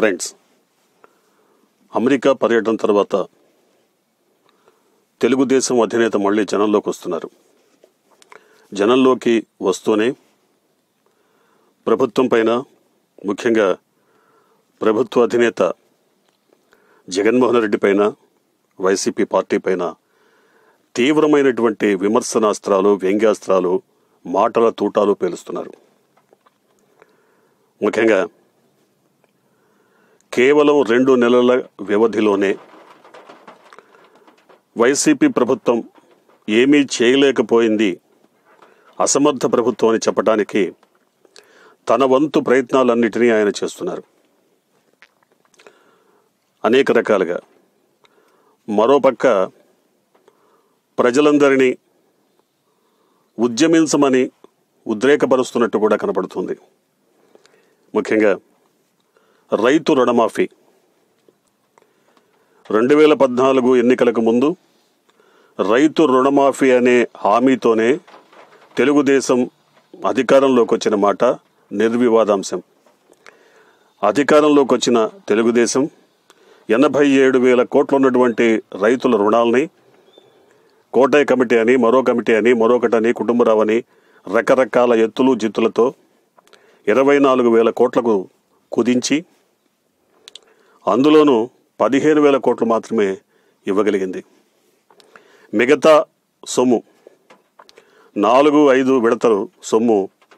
friends America పర్యటన తర్వాత తెలుగుదేశం అధినేత మళ్ళీ జనంలోకి వస్తున్నారు జనంలోకి వస్తూనే ప్రభుత్వం పైన ముఖ్యంగా ప్రభుత్వ అధినేత జగన్మోహన్ రెడ్డి పైన వైసీపీ పార్టీ పైన తీవ్రమైనటువంటి విమర్శనాస్త్రాలు వ్యంగ్యాస్త్రాలు మాటల తూటాలు పేలుస్తున్నారు ముఖ్యంగా కేవలం రెండు నెలల వ్యవధిలోనే వైసీపీ ప్రభుత్వం ఏమీ చేయలేకపోయింది అసమర్థ ప్రభుత్వం అని చెప్పడానికి తన వంతు ప్రయత్నాలన్నిటినీ ఆయన చేస్తున్నారు అనేక రకాలుగా మరోపక్క ప్రజలందరినీ ఉద్యమించమని ఉద్రేకపరుస్తున్నట్టు కూడా కనపడుతుంది ముఖ్యంగా రైతు రుణమాఫీ రెండు వేల పద్నాలుగు ఎన్నికలకు ముందు రైతు రుణమాఫీ అనే హామీతోనే తెలుగుదేశం అధికారంలోకి వచ్చిన మాట నిర్వివాదాంశం అధికారంలోకి వచ్చిన తెలుగుదేశం ఎనభై ఏడు వేల కోట్లు ఉన్నటువంటి రైతుల రుణాలని కోటాయి కమిటీ అని మరో కమిటీ అని మరొకటని కుటుంబరావని రకరకాల ఎత్తులు జిత్తులతో ఇరవై నాలుగు వేల కోట్లకు కుదించి అందులోనూ పదిహేను వేల కోట్లు మాత్రమే ఇవ్వగలిగింది మిగతా సొమ్ము నాలుగు ఐదు విడతలు సొమ్ము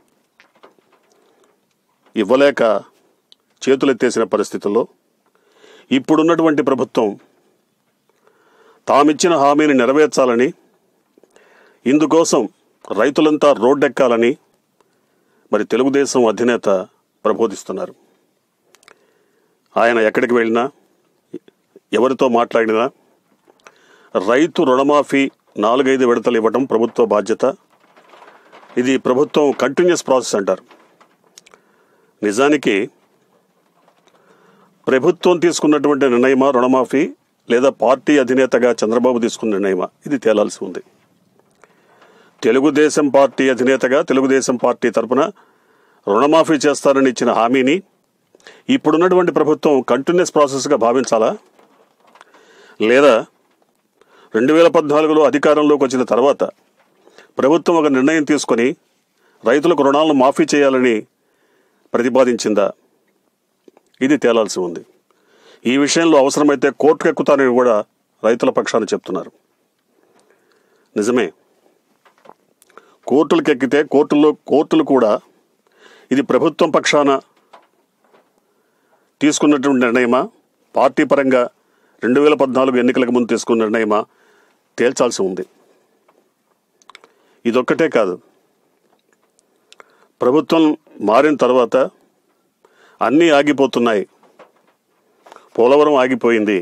ఇవ్వలేక చేతులెత్తేసిన పరిస్థితుల్లో ఇప్పుడున్నటువంటి ప్రభుత్వం తామిచ్చిన హామీని నెరవేర్చాలని ఇందుకోసం రైతులంతా రోడ్డెక్కాలని మరి తెలుగుదేశం అధినేత ప్రబోధిస్తున్నారు ఆయన ఎక్కడికి వెళ్ళినా ఎవరితో మాట్లాడినా రైతు రుణమాఫీ నాలుగైదు విడతలు ఇవ్వడం ప్రభుత్వ బాధ్యత ఇది ప్రభుత్వం కంటిన్యూస్ ప్రాసెస్ అంటారు నిజానికి ప్రభుత్వం తీసుకున్నటువంటి నిర్ణయమా రుణమాఫీ లేదా పార్టీ అధినేతగా చంద్రబాబు తీసుకున్న నిర్ణయమా ఇది తేలాల్సి ఉంది తెలుగుదేశం పార్టీ అధినేతగా తెలుగుదేశం పార్టీ తరపున రుణమాఫీ చేస్తారని ఇచ్చిన హామీని ఇప్పుడున్నటువంటి ప్రభుత్వం కంటిన్యూస్ ప్రాసెస్గా భావించాలా లేదా రెండు వేల పద్నాలుగులో అధికారంలోకి వచ్చిన తర్వాత ప్రభుత్వం ఒక నిర్ణయం తీసుకొని రైతులకు రుణాలను మాఫీ చేయాలని ప్రతిపాదించిందా ఇది తేలాల్సి ఉంది ఈ విషయంలో అవసరమైతే కోర్టుకు ఎక్కుతానని కూడా రైతుల పక్షాన చెప్తున్నారు నిజమే కోర్టులకు ఎక్కితే కోర్టుల్లో కోర్టులు కూడా ఇది ప్రభుత్వం పక్షాన తీసుకున్నటువంటి నిర్ణయమా పార్టీ పరంగా రెండు వేల పద్నాలుగు ఎన్నికలకు ముందు తీసుకున్న నిర్ణయమా తేల్చాల్సి ఉంది ఇదొక్కటే కాదు ప్రభుత్వం మారిన తర్వాత అన్నీ ఆగిపోతున్నాయి పోలవరం ఆగిపోయింది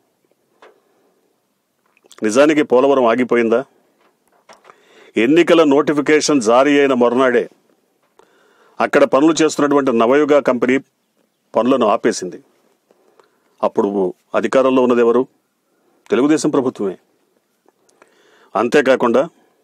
నిజానికి పోలవరం ఆగిపోయిందా ఎన్నికల నోటిఫికేషన్ జారీ అయిన మరునాడే అక్కడ పనులు చేస్తున్నటువంటి నవయుగ కంపెనీ పనులను ఆపేసింది అప్పుడు అధికారంలో ఉన్నది ఎవరు తెలుగుదేశం ప్రభుత్వమే అంతేకాకుండా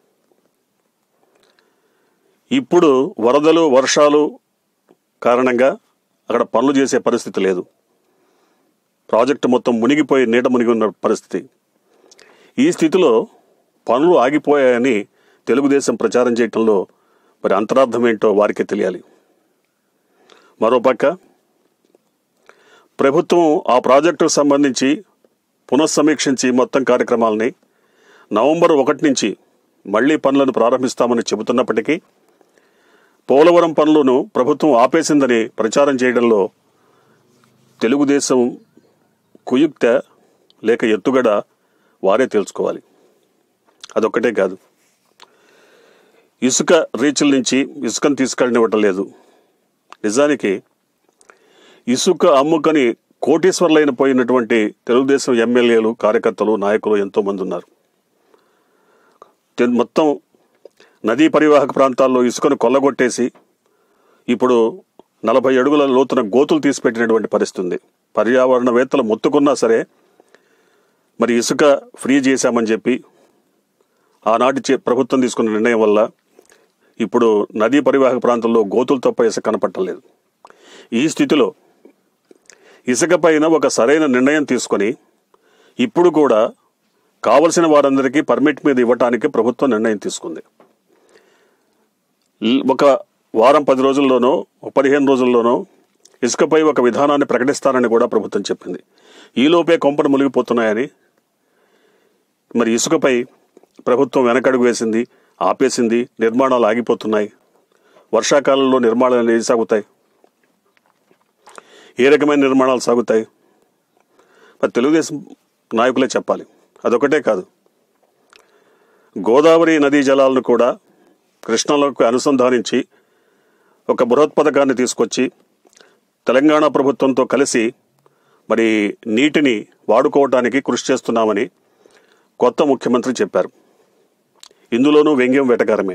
ఇప్పుడు వరదలు వర్షాలు కారణంగా అక్కడ పనులు చేసే పరిస్థితి లేదు ప్రాజెక్టు మొత్తం మునిగిపోయి నీట మునిగి ఉన్న పరిస్థితి ఈ స్థితిలో పనులు ఆగిపోయాయని తెలుగుదేశం ప్రచారం చేయటంలో మరి అంతరార్థం ఏంటో వారికే తెలియాలి మరోపక్క ప్రభుత్వం ఆ ప్రాజెక్టుకు సంబంధించి పునఃసమీక్షించి మొత్తం కార్యక్రమాలని నవంబర్ ఒకటి నుంచి మళ్లీ పనులను ప్రారంభిస్తామని చెబుతున్నప్పటికీ పోలవరం పనులను ప్రభుత్వం ఆపేసిందని ప్రచారం చేయడంలో తెలుగుదేశం కుయుక్త లేక ఎత్తుగడ వారే తెలుసుకోవాలి అదొక్కటే కాదు ఇసుక రీచ్ల నుంచి ఇసుకను తీసుకెళ్ళనివ్వటం లేదు నిజానికి ఇసుక అమ్ముకని కోటీశ్వర్లైన పోయినటువంటి తెలుగుదేశం ఎమ్మెల్యేలు కార్యకర్తలు నాయకులు ఎంతో మంది ఉన్నారు తె- మొత్తం నదీ పరివాహక ప్రాంతాల్లో ఇసుకను కొల్లగొట్టేసి ఇప్పుడు నలభై అడుగుల లోతున గోతులు తీసిపెట్టినటువంటి పరిస్థితి ఉంది పర్యావరణవేత్తలు మొత్తుకున్నా సరే మరి ఇసుక ఫ్రీ చేశామని చెప్పి ఆనాటి చే- ప్రభుత్వం తీసుకున్న నిర్ణయం వల్ల ఇప్పుడు నదీ పరివాహక ప్రాంతంలో గోతులు తప్ప ఇసుక కనపట్టలేదు ఈ స్థితిలో ఇసుక పైన ఒక సరైన నిర్ణయం తీసుకొని ఇప్పుడు కూడా కావలసిన వారందరికీ పర్మిట్ మీద ఇవ్వటానికి ప్రభుత్వం నిర్ణయం తీసుకుంది ల్- ఒక వారం పది రోజుల్లోనో ఒక పదిహేను రోజుల్లోనో ఇసుకపై ఒక విధానాన్ని ప్రకటిస్తానని కూడా ప్రభుత్వం చెప్పింది ఈలోపే కొంపలు మునిగిపోతున్నాయని మరి ఇసుకపై ప్రభుత్వం వెనకడుగు వేసింది ఆపేసింది నిర్మాణాలు ఆగిపోతున్నాయి వర్షాకాలంలో నిర్మాణాలు ఏది సాగుతాయి ఏ రకమైన నిర్మాణాలు సాగుతాయి మరి తెలుగుదేశం నాయకులే చెప్పాలి అదొకటే కాదు గోదావరి నదీ జలాలను కూడా కృష్ణలోకి అనుసంధానించి ఒక బృహత్ పథకాన్ని తీసుకొచ్చి తెలంగాణ ప్రభుత్వంతో కలిసి మరి నీటిని వాడుకోవటానికి కృషి చేస్తున్నామని కొత్త ముఖ్యమంత్రి చెప్పారు ఇందులోనూ వ్యంగ్యం వెటకారమే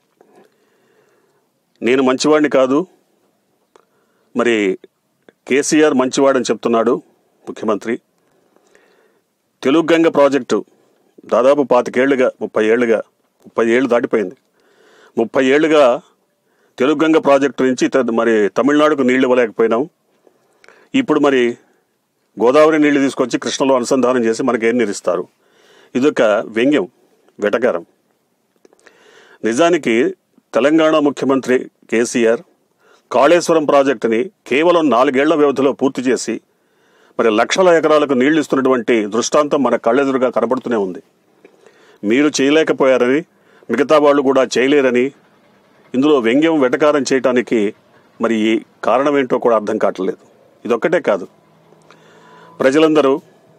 నేను మంచివాడిని కాదు మరి కేసీఆర్ మంచివాడని చెప్తున్నాడు ముఖ్యమంత్రి తెలుగు గంగ ప్రాజెక్టు దాదాపు పాతికేళ్లుగా ముప్పై ఏళ్ళుగా ముప్పై ఏళ్ళు దాటిపోయింది ముప్పై ఏళ్ళుగా తెలుగు గంగ ప్రాజెక్టు నుంచి త- మరి తమిళనాడుకు నీళ్లు ఇవ్వలేకపోయినాం ఇప్పుడు మరి గోదావరి నీళ్లు తీసుకొచ్చి కృష్ణలో అనుసంధానం చేసి మనకి ఏం నిలుస్తారు ఇదొక వ్యంగ్యం వెటకారం నిజానికి తెలంగాణ ముఖ్యమంత్రి కేసీఆర్ కాళేశ్వరం ప్రాజెక్టుని కేవలం నాలుగేళ్ల వ్యవధిలో పూర్తి చేసి మరి లక్షల ఎకరాలకు నీళ్లు ఇస్తున్నటువంటి దృష్టాంతం మన కళ్ళెదురుగా కనబడుతూనే ఉంది మీరు చేయలేకపోయారని మిగతా వాళ్ళు కూడా చేయలేరని ఇందులో వ్యంగ్యం వెటకారం చేయటానికి మరి ఈ కారణం ఏంటో కూడా అర్థం కావట్లేదు ఇదొక్కటే కాదు ప్రజలందరూ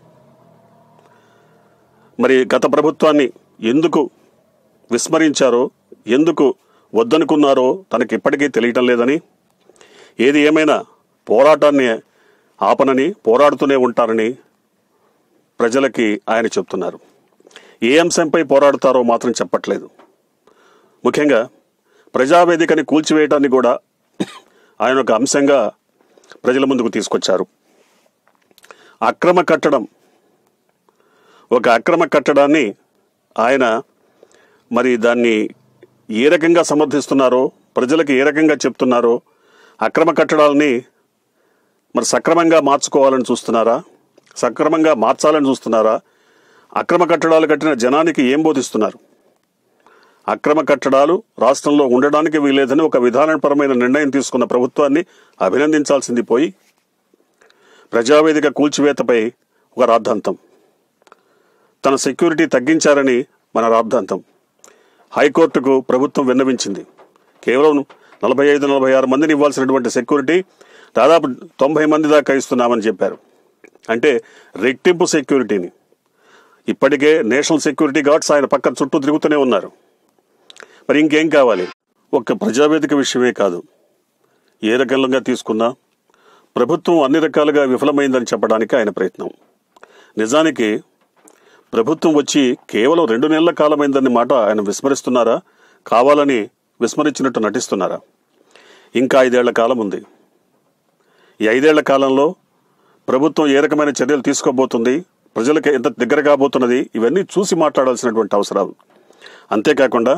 మరి గత ప్రభుత్వాన్ని ఎందుకు విస్మరించారో ఎందుకు వద్దనుకున్నారో తనకి ఇప్పటికీ తెలియటం లేదని ఏది ఏమైనా పోరాటాన్ని ఆపనని పోరాడుతూనే ఉంటారని ప్రజలకి ఆయన చెప్తున్నారు ఏ అంశంపై పోరాడుతారో మాత్రం చెప్పట్లేదు ముఖ్యంగా ప్రజావేదికని కూల్చివేయటాన్ని కూడా ఆయన ఒక అంశంగా ప్రజల ముందుకు తీసుకొచ్చారు అక్రమ కట్టడం ఒక అక్రమ కట్టడాన్ని ఆయన మరి దాన్ని ఏ రకంగా సమర్థిస్తున్నారో ప్రజలకు ఏ రకంగా చెప్తున్నారో అక్రమ కట్టడాలని మరి సక్రమంగా మార్చుకోవాలని చూస్తున్నారా సక్రమంగా మార్చాలని చూస్తున్నారా అక్రమ కట్టడాలు కట్టిన జనానికి ఏం బోధిస్తున్నారు అక్రమ కట్టడాలు రాష్ట్రంలో ఉండడానికి వీలేదని ఒక విధానపరమైన నిర్ణయం తీసుకున్న ప్రభుత్వాన్ని అభినందించాల్సింది పోయి ప్రజావేదిక కూల్చివేతపై ఒక రాద్ధాంతం తన సెక్యూరిటీ తగ్గించారని మన రాద్ధాంతం హైకోర్టుకు ప్రభుత్వం విన్నవించింది కేవలం నలభై ఐదు నలభై ఆరు మందిని ఇవ్వాల్సినటువంటి సెక్యూరిటీ దాదాపు తొంభై మంది దాకా ఇస్తున్నామని చెప్పారు అంటే రెట్టింపు సెక్యూరిటీని ఇప్పటికే నేషనల్ సెక్యూరిటీ గార్డ్స్ ఆయన పక్కన చుట్టూ తిరుగుతూనే ఉన్నారు మరి ఇంకేం కావాలి ఒక్క ప్రజావేదిక విషయమే కాదు ఏ రకంగా తీసుకున్నా ప్రభుత్వం అన్ని రకాలుగా విఫలమైందని చెప్పడానికి ఆయన ప్రయత్నం నిజానికి ప్రభుత్వం వచ్చి కేవలం రెండు నెలల కాలమైందన్న మాట ఆయన విస్మరిస్తున్నారా కావాలని విస్మరించినట్టు నటిస్తున్నారా ఇంకా ఐదేళ్ల కాలం ఉంది ఈ ఐదేళ్ల కాలంలో ప్రభుత్వం ఏ రకమైన చర్యలు తీసుకోబోతుంది ప్రజలకు ఎంత దగ్గర కాబోతున్నది ఇవన్నీ చూసి మాట్లాడాల్సినటువంటి అవసరాలు అంతేకాకుండా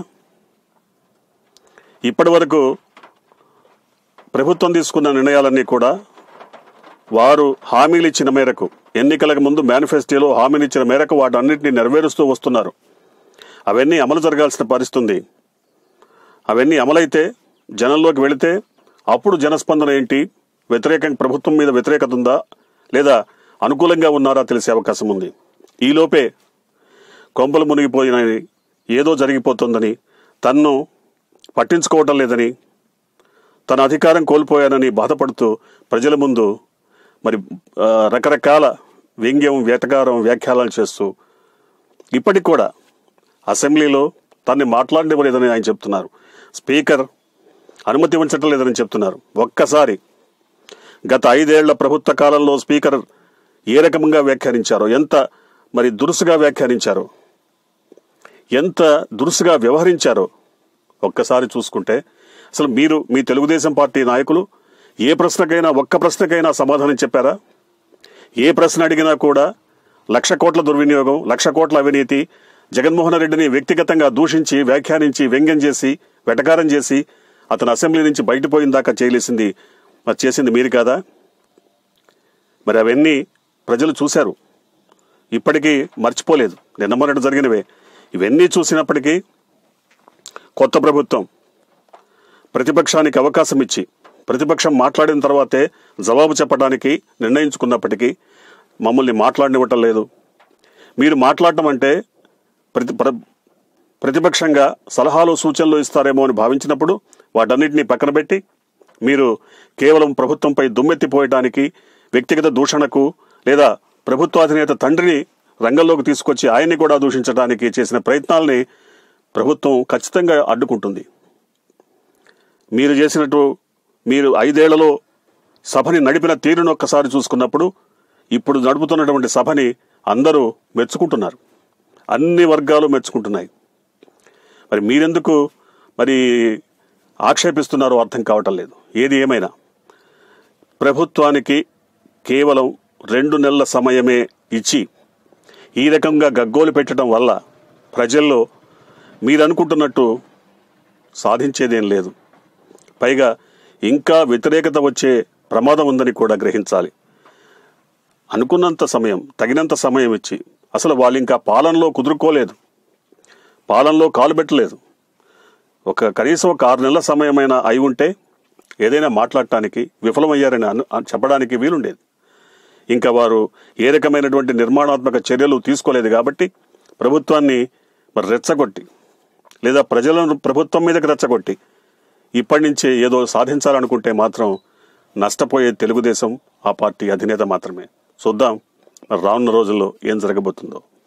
ఇప్పటి వరకు ప్రభుత్వం తీసుకున్న నిర్ణయాలన్నీ కూడా వారు హామీలు ఇచ్చిన మేరకు ఎన్నికలకు ముందు మేనిఫెస్టోలో హామీలు ఇచ్చిన మేరకు వాటన్నిటిని నెరవేరుస్తూ వస్తున్నారు అవన్నీ అమలు జరగాల్సిన పరిస్థితి ఉంది అవన్నీ అమలైతే జనంలోకి వెళితే అప్పుడు జనస్పందన ఏంటి వ్యతిరేకం ప్రభుత్వం మీద వ్యతిరేకత ఉందా లేదా అనుకూలంగా ఉన్నారా తెలిసే అవకాశం ఉంది ఈలోపే కొంపలు మునిగిపోయినని ఏదో జరిగిపోతుందని తన్ను పట్టించుకోవటం లేదని తన అధికారం కోల్పోయానని బాధపడుతూ ప్రజల ముందు మరి ఆ, రకరకాల వ్యంగ్యం వేటకారం వ్యాఖ్యానాలు చేస్తూ ఇప్పటికి కూడా అసెంబ్లీలో తన్ని మాట్లాడనివ్వలేదని ఆయన చెప్తున్నారు స్పీకర్ అనుమతి ఉంచటం లేదని చెప్తున్నారు ఒక్కసారి గత ఐదేళ్ల ప్రభుత్వ కాలంలో స్పీకర్ ఏ రకంగా వ్యాఖ్యానించారో ఎంత మరి దురుసుగా వ్యాఖ్యానించారో ఎంత దురుసుగా వ్యవహరించారో ఒక్కసారి చూసుకుంటే అసలు మీరు మీ తెలుగుదేశం పార్టీ నాయకులు ఏ ప్రశ్నకైనా ఒక్క ప్రశ్నకైనా సమాధానం చెప్పారా ఏ ప్రశ్న అడిగినా కూడా లక్ష కోట్ల దుర్వినియోగం లక్ష కోట్ల అవినీతి జగన్మోహన్ రెడ్డిని వ్యక్తిగతంగా దూషించి వ్యాఖ్యానించి వ్యంగ్యం చేసి వెటకారం చేసి అతను అసెంబ్లీ నుంచి బయటపోయిన దాకా చేయలేసింది మరి చేసింది మీరు కాదా మరి అవన్నీ ప్రజలు చూశారు ఇప్పటికీ మర్చిపోలేదు నిన్న మొన్నటి జరిగినవే ఇవన్నీ చూసినప్పటికీ కొత్త ప్రభుత్వం ప్రతిపక్షానికి అవకాశం ఇచ్చి ప్రతిపక్షం మాట్లాడిన తర్వాతే జవాబు చెప్పడానికి నిర్ణయించుకున్నప్పటికీ మమ్మల్ని మాట్లాడనివ్వటం లేదు మీరు మాట్లాడటం అంటే ప్రతి ప్ర ప్రతిపక్షంగా సలహాలు సూచనలు ఇస్తారేమో అని భావించినప్పుడు వాటన్నిటిని పక్కన పెట్టి మీరు కేవలం ప్రభుత్వంపై దుమ్మెత్తిపోయటానికి వ్యక్తిగత దూషణకు లేదా ప్రభుత్వాధినేత తండ్రిని రంగంలోకి తీసుకొచ్చి ఆయన్ని కూడా దూషించడానికి చేసిన ప్రయత్నాల్ని ప్రభుత్వం ఖచ్చితంగా అడ్డుకుంటుంది మీరు చేసినట్టు మీరు ఐదేళ్లలో సభని నడిపిన తీరును ఒక్కసారి చూసుకున్నప్పుడు ఇప్పుడు నడుపుతున్నటువంటి సభని అందరూ మెచ్చుకుంటున్నారు అన్ని వర్గాలు మెచ్చుకుంటున్నాయి మరి మీరెందుకు మరి ఆక్షేపిస్తున్నారో అర్థం కావటం లేదు ఏది ఏమైనా ప్రభుత్వానికి కేవలం రెండు నెలల సమయమే ఇచ్చి ఈ రకంగా గగ్గోలు పెట్టడం వల్ల ప్రజల్లో మీరు అనుకుంటున్నట్టు సాధించేదేం లేదు పైగా ఇంకా వ్యతిరేకత వచ్చే ప్రమాదం ఉందని కూడా గ్రహించాలి అనుకున్నంత సమయం తగినంత సమయం ఇచ్చి అసలు వాళ్ళు ఇంకా పాలనలో కుదురుకోలేదు పాలనలో కాలు పెట్టలేదు ఒక కనీసం ఒక ఆరు నెలల సమయమైనా అయి ఉంటే ఏదైనా మాట్లాడటానికి విఫలమయ్యారని అను అ- చెప్పడానికి వీలుండేది ఇంకా వారు ఏ రకమైనటువంటి నిర్మాణాత్మక చర్యలు తీసుకోలేదు కాబట్టి ప్రభుత్వాన్ని మరి రెచ్చగొట్టి లేదా ప్రజలను ప్రభుత్వం మీదకి రెచ్చగొట్టి ఇప్పటి నుంచే ఏదో సాధించాలనుకుంటే మాత్రం నష్టపోయే తెలుగుదేశం ఆ పార్టీ అధినేత మాత్రమే చూద్దాం మరి రానున్న రోజుల్లో ఏం జరగబోతుందో